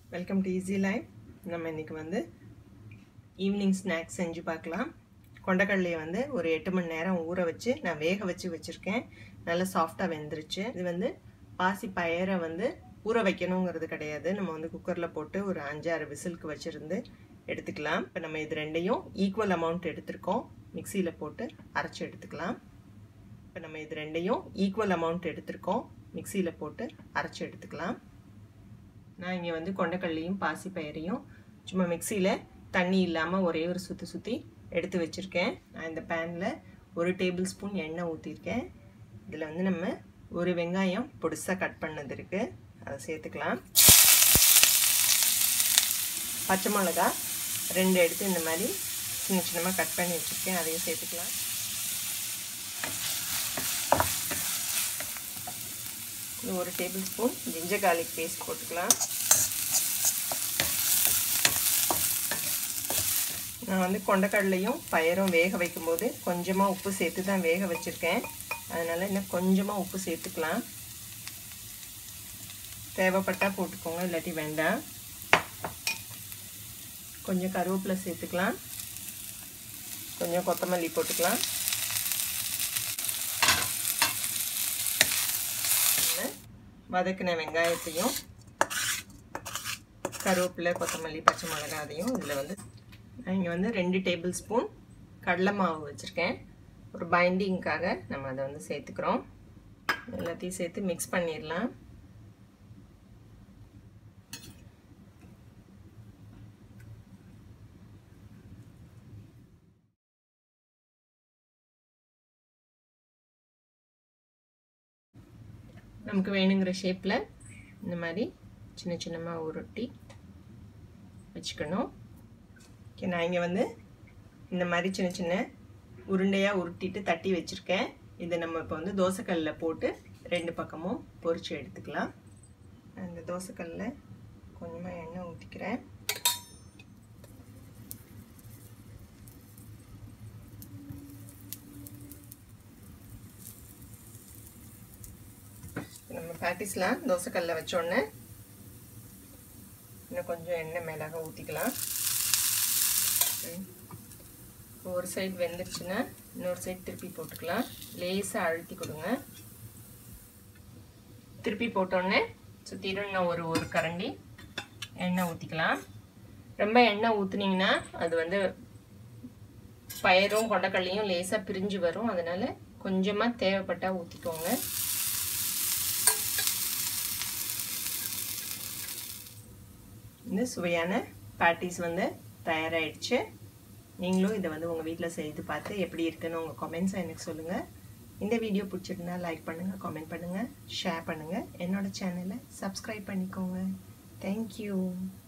welcome to easy life நம்ம இன்றைக்கி வந்து ஈவினிங் ஸ்நாக்ஸ் செஞ்சு பார்க்கலாம் கொண்டக்கடலையை வந்து ஒரு எட்டு மணி நேரம் ஊற வச்சு நான் வேக வச்சு வச்சுருக்கேன் நல்லா சாஃப்டாக வெந்துருச்சு இது வந்து பாசி பயரை வந்து ஊற வைக்கணுங்கிறது கிடையாது நம்ம வந்து குக்கரில் போட்டு ஒரு அஞ்சாறு விசிலுக்கு வச்சுருந்து எடுத்துக்கலாம் இப்போ நம்ம இது ரெண்டையும் ஈக்குவல் அமௌண்ட் எடுத்திருக்கோம் மிக்சியில் போட்டு அரைச்சி எடுத்துக்கலாம் இப்போ நம்ம இது ரெண்டையும் ஈக்குவல் அமௌண்ட் எடுத்திருக்கோம் மிக்சியில் போட்டு அரைச்சி எடுத்துக்கலாம் நான் இங்கே வந்து கொண்டக்கல்லையும் பாசி பயிரையும் சும்மா மிக்சியில் தண்ணி இல்லாமல் ஒரே ஒரு சுற்றி சுற்றி எடுத்து வச்சுருக்கேன் நான் இந்த பேனில் ஒரு டேபிள் ஸ்பூன் எண்ணெய் ஊற்றிருக்கேன் இதில் வந்து நம்ம ஒரு வெங்காயம் பொடிசாக கட் பண்ணது இருக்குது அதை சேர்த்துக்கலாம் பச்சை மிளகா ரெண்டு எடுத்து இந்த மாதிரி சின்ன சின்னமாக கட் பண்ணி வச்சுருக்கேன் அதையும் சேர்த்துக்கலாம் ஒரு tablespoon ginger garlic paste போட்டுக்கலாம் நான் வந்து கொண்டக்கடலையும் பயரும் வேக வைக்கும்போது கொஞ்சமாக உப்பு சேர்த்து தான் வேக வச்சுருக்கேன் அதனால் இன்னும் கொஞ்சமாக உப்பு சேர்த்துக்கலாம் தேவைப்பட்டால் போட்டுக்கோங்க இல்லாட்டி வேண்டாம் கொஞ்சம் கருவேப்பிலை சேர்த்துக்கலாம் கொஞ்சம் கொத்தமல்லி போட்டுக்கலாம் வதக்கின வெங்காயத்தையும் கருவேப்பிலை கொத்தமல்லி பச்சை மிளகாய் அதையும் இதில் வந்து நான் இங்கே வந்து ரெண்டு டேபிள் ஸ்பூன் கடலை மாவு வச்சுருக்கேன் ஒரு பைண்டிங்க்காக நம்ம அதை வந்து சேர்த்துக்கிறோம் எல்லாத்தையும் சேர்த்து மிக்ஸ் பண்ணிடலாம் நமக்கு வேணுங்கிற ஷேப்பில் இந்த மாதிரி சின்ன சின்னமாக உருட்டி வச்சுக்கணும் ஓகே நான் இங்கே வந்து இந்த மாதிரி சின்ன சின்ன உருண்டையாக உருட்டிட்டு தட்டி வச்சுருக்கேன் இதை நம்ம இப்போ வந்து தோசைக்கல்லில் போட்டு ரெண்டு பக்கமும் பொரித்து எடுத்துக்கலாம் அந்த தோசைக்கல்லில் கொஞ்சமாக எண்ணெய் ஊற்றிக்கிறேன் நம்ம பேட்டிஸ்லாம் தோசைக்கல்ல வச்சோடனே இன்னும் கொஞ்சம் எண்ணெய் மேலாக ஊற்றிக்கலாம் ஒரு சைடு வெந்துருச்சுன்னா இன்னொரு சைடு திருப்பி போட்டுக்கலாம் லேசாக அழுத்தி கொடுங்க திருப்பி போட்டோடனே சுற்றிடும் இன்னும் ஒரு ஒரு கரண்டி எண்ணெய் ஊற்றிக்கலாம் ரொம்ப எண்ணெய் ஊற்றுனீங்கன்னா அது வந்து பயரும் கொண்டக்கல்லையும் லேசாக பிரிஞ்சு வரும் அதனால் கொஞ்சமாக தேவைப்பட்டால் ஊற்றிக்கோங்க இந்த சுவையான பேட்டிஸ் வந்து தயாராகிடுச்சு நீங்களும் இதை வந்து உங்கள் வீட்டில் செய்து பார்த்து எப்படி இருக்குன்னு உங்கள் கமெண்ட்ஸை எனக்கு சொல்லுங்கள் இந்த வீடியோ பிடிச்சிருந்தா லைக் பண்ணுங்கள் கமெண்ட் பண்ணுங்கள் ஷேர் பண்ணுங்கள் என்னோடய சேனலை சப்ஸ்கிரைப் பண்ணிக்கோங்க தேங்க்யூ